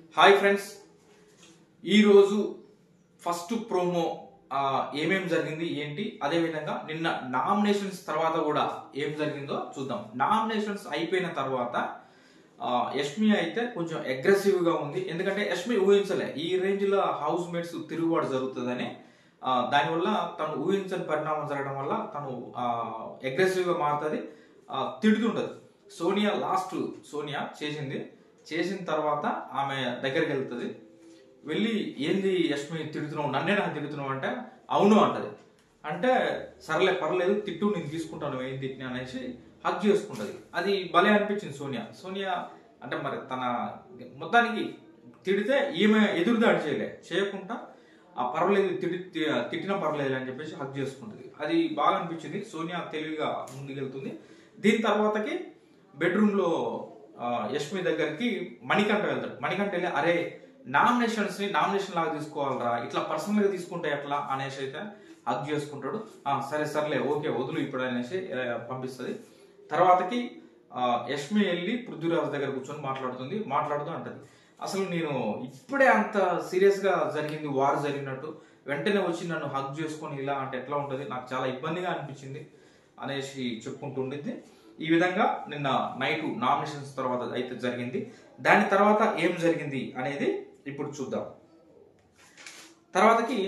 hi friends ఈరోజు first promo ఆ, ఏమేం జరిగింది ఏంటి అదే విధంగా నిన్న నామినేషన్స్ తర్వాత కూడా ఏం జరిగిందో చూద్దాం నామినేషన్స్ అయిపోయిన తర్వాత ఆ, యష్మి అయితే కొంచెం అగ్రెసివ్ గా ఉంది ఎందుకంటే యష్మి ఊహించలే ఈ రేంజ్ లో హౌస్ మేట్స్ తిరుగుబాటు జరుగుతుందని ఆ, దానివల్ల తను ఊహించని పరిణామం జరగడం వల్ల తను అగ్రెసివ్ గా మారుతుంది తిడుతుంటది సోనియా లాస్ట్ సోనియా చేసింది చేసిన తర్వాత ఆమె దగ్గరికి వెళ్తుంది వెళ్ళి ఏంది యష్మి తిడుతున్నావు నన్నే నాకు తిడుతున్నావు అంటే అవును అంటది అంటే సర్లే పర్లేదు తిట్టు నేను తీసుకుంటాను ఏం తిట్టినా అనేసి హక్ చేసుకుంటది అది భలే అనిపించింది సోనియా సోనియా అంటే మరి తన మొత్తానికి తిడితే ఈమె ఎదురుదాడి చేయలే చేయకుండా ఆ పర్వాలేదు తిడి తి- తిట్టినా పర్లేదు అని చెప్పేసి హక్ చేసుకుంటుంది అది బాగా అనిపించింది సోనియా తెలివిగా ముందుకెళ్తుంది దీని తర్వాతకి బెడ్రూమ్ లో ఆ, యష్మి దగ్గరికి మణికంఠ వెళ్తాడు మణికంఠ వెళ్ళి అరే నామినేషన్స్ ని నామినేషన్ లాగా తీసుకోవాలరా ఇట్లా పర్సనల్ గా తీసుకుంటే ఎట్లా అనేసి అయితే హక్ చేసుకుంటాడు ఆ, సరే సర్లే ఓకే వదులు ఇప్పుడు అనేసి ఆ, పంపిస్తుంది తర్వాతకి ఆ, యష్మి వెళ్ళి పృథ్వీరాజ్ దగ్గర కూర్చొని మాట్లాడుతుంది మాట్లాడుతూ అంటది అసలు నేను ఇప్పుడే అంత సీరియస్ గా జరిగింది వార్ జరిగినట్టు వెంటనే వచ్చి నన్ను హక్ చేసుకొని ఇలా అంటే ఎట్లా ఉంటుంది నాకు చాలా ఇబ్బందిగా అనిపించింది అనేసి చెప్పుకుంటూ ఉండింది ఈ విధంగా నిన్న నైట్ నామినేషన్స్ తర్వాత అయితే జరిగింది దాని తర్వాత ఏం జరిగింది అనేది ఇప్పుడు చూద్దాం తర్వాతకి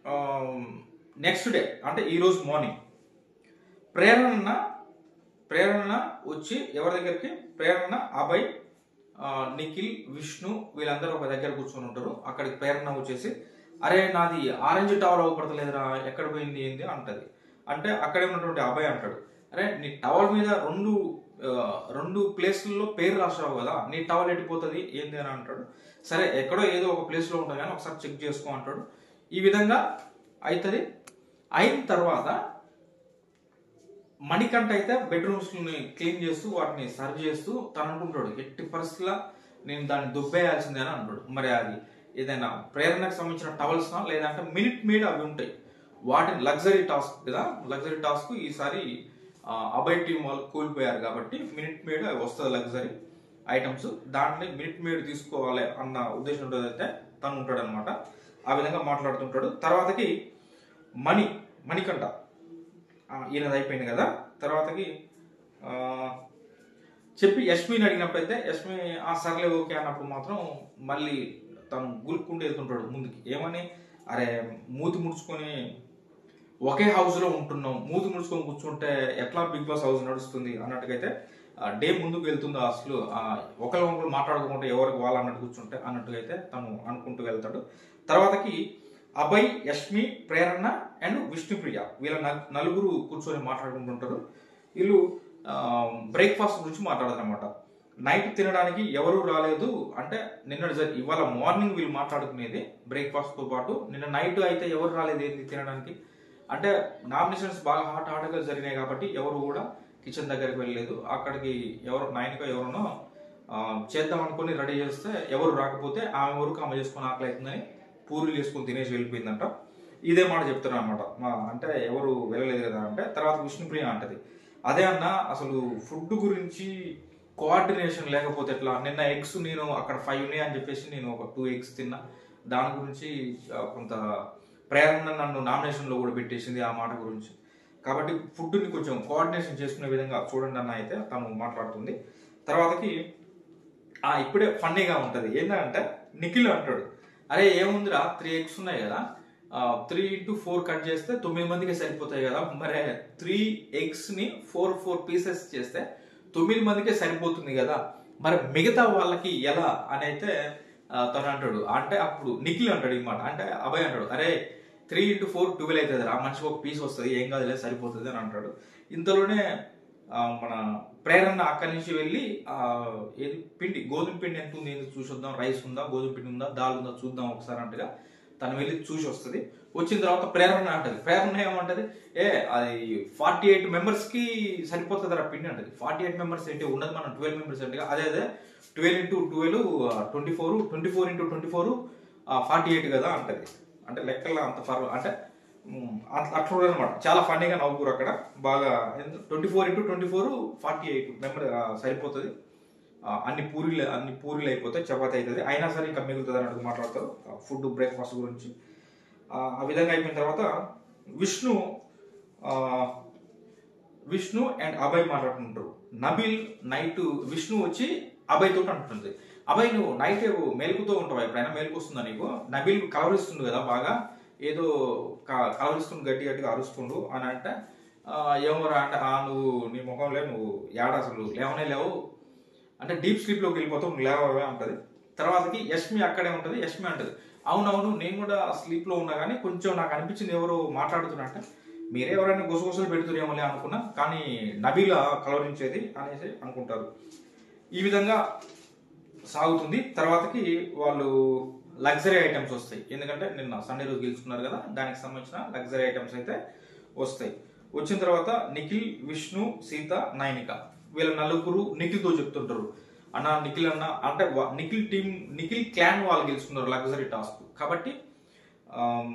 నెక్స్ట్ డే అంటే ఈ రోజు మార్నింగ్ ప్రేరణ ప్రేరణ వచ్చి ఎవరి దగ్గరికి ప్రేరణ అభయ్ ఆ, నిఖిల్ విష్ణు వీళ్ళందరూ ఒక దగ్గర కూర్చొని ఉంటారు అక్కడికి ప్రేరణ వచ్చేసి అరే నాది ఆరెంజ్ టవల్ అవ్వబడతలేదురా ఎక్కడ పోయింది ఏంది అంటది అంటే అక్కడే ఉన్నటువంటి అభయ్ అంటాడు అరే నీ టవల్ మీద రెండు ఆ, రెండు ప్లేస్లలో పేరు రాసావు కదా నీ టవల్ ఎట్టిపోతుంది ఏంది అని అంటాడు సరే ఎక్కడో ఏదో ఒక ప్లేస్లో ఉంటుంది కానీ ఒకసారి చెక్ చేసుకో అంటాడు ఈ విధంగా అవుతుంది అయిన తర్వాత మణికంఠ అయితే బెడ్రూమ్స్ ని క్లీన్ చేస్తూ వాటిని సర్వ్ చేస్తూ తను అనుకుంటాడు ఎట్టి పరిస్థితుల్లో నేను దాన్ని దుబ్బేయాల్సిందే అని అంటాడు మరి అది ఏదైనా ప్రేరణకు సంబంధించిన టవల్స్ లేదంటే మినిట్ మీడ్ అవి ఉంటాయి వాటిని లగ్జరీ టాస్క్ కదా లగ్జరీ టాస్క్ ఈసారి ఆ, అభయ్ టీం వాళ్ళు కూలిపోయారు కాబట్టి మినిట్ మేడ్ అవి వస్తుంది లగ్జరీ ఐటమ్స్ దాంట్లో మినిట్ మేడ్ తీసుకోవాలి అన్న ఉద్దేశంతో అయితే తను ఉంటాడు అనమాట ఆ విధంగా మాట్లాడుతుంటాడు తర్వాతకి మణి మణికంఠ ఆ, ఈయనది అయిపోయింది కదా తర్వాతకి ఆ, చెప్పి యష్మిని అడిగినప్పుడైతే యష్మి ఆ సర్లే ఓకే అన్నప్పుడు మాత్రం మళ్ళీ తను గులుక్కుంటూ వెళ్తుంటాడు ముందుకి ఏమని అరే మూతి ముడుచుకొని ఒకే హౌస్ లో ఉంటున్నాం మూతి ముడుచుకొని కూర్చుంటే ఎట్లా బిగ్ బాస్ హౌస్ నడుస్తుంది అన్నట్టుగైతే డే ముందుకు వెళ్తుందో అసలు ఆ, ఒకరి ఒకరు మాట్లాడుకుంటే ఎవరికి వాళ్ళు అన్నట్టు కూర్చుంటే అన్నట్టుగా అయితే తను అనుకుంటూ వెళ్తాడు తర్వాతకి అభయ్ యష్మి ప్రేరణ అండ్ విష్ణుప్రియ వీళ్ళ నల్- నలుగురు కూర్చొని మాట్లాడుకుంటుంటారు వీళ్ళు బ్రేక్ఫాస్ట్ గురించి మాట్లాడతారు అనమాట నైట్ తినడానికి ఎవరు రాలేదు అంటే నిన్న జరి- ఇవాళ మార్నింగ్ వీళ్ళు మాట్లాడుకునేది బ్రేక్ఫాస్ట్ తో పాటు నిన్న నైట్ అయితే ఎవరు రాలేదు ఏంది తినడానికి అంటే నామినేషన్స్ బాగా హాట్ హాట్గా జరిగినాయి కాబట్టి ఎవరు కూడా కిచెన్ దగ్గరికి వెళ్ళలేదు అక్కడికి ఎవరు నాయనకో ఎవరునో ఆ, చేద్దాం అనుకుని రెడీ చేస్తే ఎవరు రాకపోతే ఆమె వరకు ఆమె చేసుకుని ఆకలి అవుతుందని పూరీలు చేసుకుని తినేసి వెళ్ళిపోయిందంట ఇదే మాట చెప్తున్నారు అనమాట అంటే ఎవరు వెళ్ళలేదు కదా అంటే తర్వాత విష్ణుప్రియ అంటది అదే అన్న అసలు ఫుడ్ గురించి కోఆర్డినేషన్ లేకపోతే ఎట్లా నిన్న ఎగ్స్ నేను అక్కడ ఫైవ్ ఉన్నాయి అని చెప్పేసి నేను ఒక టూ ఎగ్స్ తిన్నా దాని గురించి ఆ, కొంత ప్రేరణ నన్ను నామినేషన్లో కూడా పెట్టేసింది ఆ మాట గురించి కాబట్టి ఫుడ్ని కొంచెం కోఆర్డినేషన్ చేసుకునే విధంగా చూడండి అన్న అయితే తను మాట్లాడుతుంది తర్వాతకి ఆ ఇప్పుడే ఫన్నీగా ఉంటది ఏంటంటే నిఖిల్ అంటాడు అరే ఏముందిరా త్రీ ఎగ్స్ ఉన్నాయి కదా త్రీ ఇంటూ ఫోర్ కట్ చేస్తే తొమ్మిది మందికి సరిపోతాయి కదా మరి త్రీ ఎగ్స్ ని ఫోర్ ఫోర్ పీసెస్ చేస్తే తొమ్మిది మందికే సరిపోతుంది కదా మరి మిగతా వాళ్ళకి ఎలా అని అయితే ఆ, తను అంటాడు అంటే అప్పుడు నిఖిల్ అంటాడు ఈ మాట అంటే అభయ్ అంటాడు అరే త్రీ ఇంటూ ఫోర్ ట్వెల్వ్ అవుతుంది రా మనిషికి ఒక పీస్ వస్తుంది ఏం కాదులే సరిపోతుంది అని అంటాడు ఇంతలోనే ఆ, మన ప్రేరణ అక్కడి నుంచి వెళ్ళి ఆ, ఏది పిండి గోధుమ పిండి ఎంత ఉంది ఏంది చూసి వద్దాం రైస్ ఉందా గోధుమ పిండి ఉందా దాల్ ఉందా చూద్దాం ఒకసారి అంటగా తను వెళ్ళి చూసి వస్తుంది వచ్చిన తర్వాత ప్రేరణ అంటది ప్రేరణ ఏమంటది ఏ అది ఫార్టీ ఎయిట్ మెంబర్స్ కి సరిపోతుంది రా పిండి అంటది ఫార్టీ ఎయిట్ మెంబర్స్ ఏంటి ఉన్నది మనం ట్వెల్వ్ మెంబర్స్ అంటే అదే అదే twelve into twelve twenty four twenty four into twenty four forty eight కదా అంటది అంటే లెక్కల్లో అంత ఫర్ అంటే మ్, అట్లా అట్లా అనమాట చాలా ఫన్నీగా నవ్వుకురు అక్కడ బాగా twenty four into twenty four forty eight member సరిపోతుంది ఆ, అన్ని పూరీలు అన్ని పూరీలు అయిపోతాయి చపాతి అవుతుంది అయినా సరే ఇంకా మిగులుతుంది అన్నట్టు మాట్లాడతారు ఫుడ్ బ్రేక్ఫాస్ట్ గురించి ఆ, ఆ విధంగా అయిపోయిన తర్వాత విష్ణు ఆ, విష్ణు అండ్ అభయ్ మాట్లాడుకుంటారు నబిల్ నైట్ విష్ణు వచ్చి అభయ్ తోటి అంటుంది అభయ్ నువ్వు నైట్ మేలుకుతూ ఉంటావు ఎప్పుడైనా మేలుకు వస్తుందా నీకు నబిల్ కలవరిస్తుంది కదా బాగా ఏదో క- కలవరిస్తుంది గట్టి గట్టిగా అరుస్తుండు అని అంటే "ఆ, ఏమోరా అంటే "ఆ, నువ్వు నీ ముఖం లే నువ్వు ఏడ అసలు లేవనే లేవు అంటే డీప్ స్లీప్ లోకి వెళ్ళిపోతావు నువ్వు లేవే అంటది తర్వాతకి యష్మి అక్కడే ఉంటది యష్మి అంటది అవునవును నేను కూడా స్లీప్ లో ఉన్నా కానీ కొంచెం నాకు అనిపించింది ఎవరు మాట్లాడుతున్నట్ట మీరే ఎవరైనా గుసగుసలు పెడుతురేమోలే అనుకున్నా కానీ నబీల కలవరించేది అనేసి అనుకుంటారు ఈ విధంగా సాగుతుంది తర్వాతకి వాళ్ళు లగ్జరీ ఐటమ్స్ వస్తాయి ఎందుకంటే నిన్న సండే రోజు గెలుచుకున్నారు కదా దానికి సంబంధించిన లగ్జరీ ఐటమ్స్ అయితే వస్తాయి వచ్చిన తర్వాత నిఖిల్ విష్ణు సీత నైనిక వీళ్ళ నలుగురు నిఖిల్తో చెప్తుంటారు అన్న నిఖిల్ అన్న అంటే వా- నిఖిల్ టీం నిఖిల్ క్లాన్ వాళ్ళు గెలుచుకున్నారు లగ్జరీ టాస్క్ కాబట్టి ఆమ్,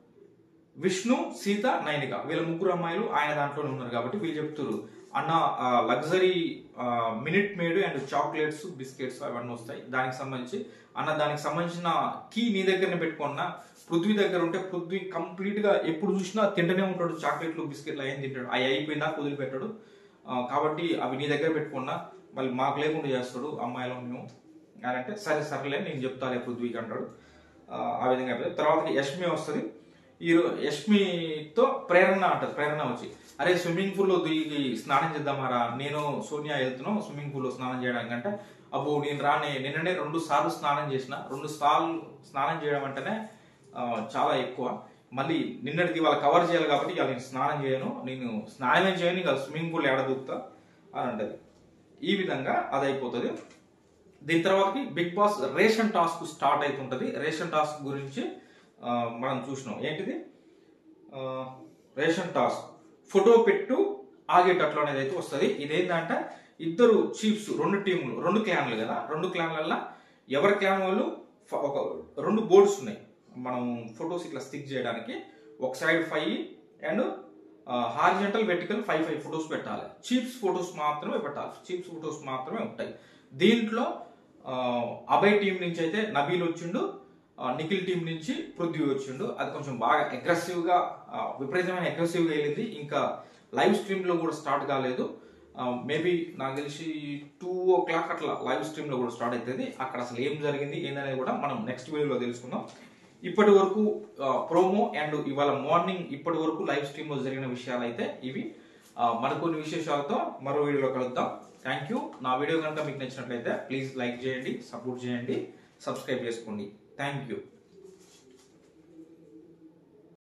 విష్ణు సీత నైనిక వీళ్ళ ముగ్గురు అమ్మాయిలు ఆయన దాంట్లోనే ఉన్నారు కాబట్టి వీళ్ళు చెప్తారు అన్న luxury minute Maid and chocolates biscuits అవన్నీ వస్తాయి దానికి సంబంధించి అన్న దానికి సంబంధించిన కీ నీ దగ్గరనే పెట్టుకున్నా పృథ్వీ దగ్గర ఉంటే పృథ్వీ కంప్లీట్ గా ఎప్పుడు చూసినా తింటూనే ఉంటాడు చాక్లెట్లు బిస్కెట్లు ఏం తింటాడు అవి అయిపోయిందా వదిలిపెట్టాడు ఆ, కాబట్టి అవి నీ దగ్గర పెట్టుకున్నా మళ్ళీ మాకు లేకుండా చేస్తాడు అమ్మాయిలో మేము అని అంటే సరే సరేలే నేను చెప్తాలే పృథ్వీకి అంటాడు ఆ, ఆ విధంగా అయిపోయింది తర్వాత యష్మి వస్తుంది ఈ రో- యష్మితో ప్రేరణ అంటది ప్రేరణ వచ్చి అరే స్విమ్మింగ్ పూల్ లో దిగి స్నానం చేద్దామారా నేను సోనియా వెళ్తున్నాం స్విమ్మింగ్ పూల్ లో స్నానం చేయడానికి అంటే అబ్బో నేను రానే నిన్ననే రెండు సార్లు స్నానం చేసిన రెండు సార్లు స్నానం చేయడం అంటేనే ఆ, చాలా ఎక్కువ మళ్ళీ నిన్నటిది వాళ్ళ కవర్ చేయాలి కాబట్టి ఇవాళ నేను స్నానం చేయను నేను స్నానమే చేయను ఇక స్విమ్మింగ్ పూల్ ఎడ దూకుతా అని అంటది ఈ విధంగా అది అయిపోతుంది దీని తర్వాతకి Bigg Boss ration task start అవుతుంటది రేషన్ టాస్క్ గురించి ఆ, మనం చూసినాం ఏంటిది ఆ, రేషన్ టాస్క్ ఫోటో పెట్టు ఆగేటట్లు అనేది అయితే వస్తుంది ఇదేంటంటే ఇద్దరు చీఫ్స్ రెండు టీంలు రెండు క్లాన్లు కదా రెండు క్లాన్లల్లో ఎవరి క్లాన్ వాళ్ళు ఫ- ఒక రెండు బోర్డ్స్ ఉన్నాయి మనం ఫొటోస్ ఇట్లా స్టిక్ చేయడానికి ఒక side five and horizontal vertical five five photos పెట్టాలి చీప్స్ ఫొటోస్ మాత్రమే పెట్టాలి చీప్స్ ఫొటోస్ మాత్రమే ఉంటాయి దీంట్లో ఆ, అభయ్ టీం నుంచి అయితే నబీల్ వచ్చిండు ఆ, నిఖిల్ టీం నుంచి పృథ్వీ వచ్చిండు అది కొంచెం బాగా అగ్రెసివ్ గా ఆ, విపరీతమైన అగ్రెసివ్ గా వెళ్ళింది ఇంకా లైవ్ స్ట్రీమ్ లో కూడా స్టార్ట్ కాలేదు మేబీ నాకు తెలిసి టూ ఓ క్లాక్ అట్లా లైవ్ స్ట్రీమ్ లో కూడా స్టార్ట్ అవుతుంది అక్కడ అసలు ఏం జరిగింది ఏందనేది కూడా మనం నెక్స్ట్ వీడియోలో తెలుసుకుందాం ఇప్పటి వరకు ప్రోమో అండ్ ఇవాళ మార్నింగ్ ఇప్పటి వరకు లైవ్ స్ట్రీమ్ లో జరిగిన విషయాలు అయితే ఇవి ఆ, మరికొన్ని విశేషాలతో మరో వీడియోలో కలుద్దాం థ్యాంక్ యూ నా వీడియో కనుక మీకు నచ్చినట్లయితే ప్లీజ్ లైక్ చేయండి సపోర్ట్ చేయండి సబ్స్క్రైబ్ చేసుకోండి థ్యాంక్ యూ